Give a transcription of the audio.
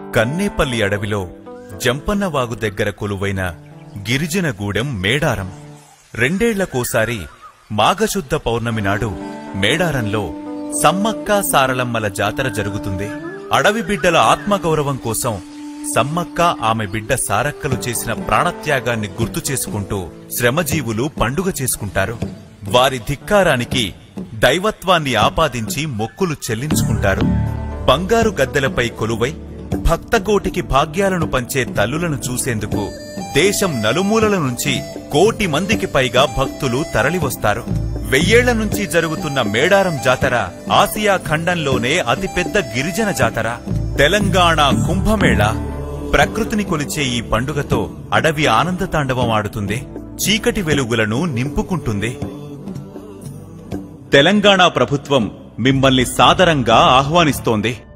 కన్నేపల్లి అడవిలో జంపన్నవాగు దగ్గర కొలువైన గిరిజన గూడెం మేడారం రెండేళ్లకోసారి మాఘశుద్ధ పౌర్ణమి నాడు మేడారంలో సమ్మక్క సారలమ్మల జాతర జరుగుతుంది అడవి బిడ్డల ఆత్మగౌరవం కోసం సమ్మక్క ఆమె బిడ్డ సారక్కలు చేసిన ప్రాణత్యాగాన్ని గుర్తు చేసుకుంటూ శ్రమజీవులు పండుగ చేసుకుంటారు వారి ధిక్కారానికి దైవత్వాన్ని ఆపాదించి మొక్కులు చెల్లించుకుంటారు బంగారు గద్దెలపై కొలువై భక్తకోటికి భాగ్యాలను పంచే తల్లులను చూసేందుకు దేశం నలుమూలల నుంచి కోటి మందికి పైగా భక్తులు తరలివస్తారు వెయ్యేళ్ల నుంచి జరుగుతున్న మేడారం జాతర ఆసియా ఖండంలోనే అతిపెద్ద గిరిజన జాతర తెలంగాణ కుంభమేళ ప్రకృతిని కొలిచే ఈ పండుగతో అడవి ఆనంద తాండవం ఆడుతుంది చీకటి వెలుగులను నింపుకుంటుంది తెలంగాణ ప్రభుత్వం మిమ్మల్ని సాదరంగా ఆహ్వానిస్తోంది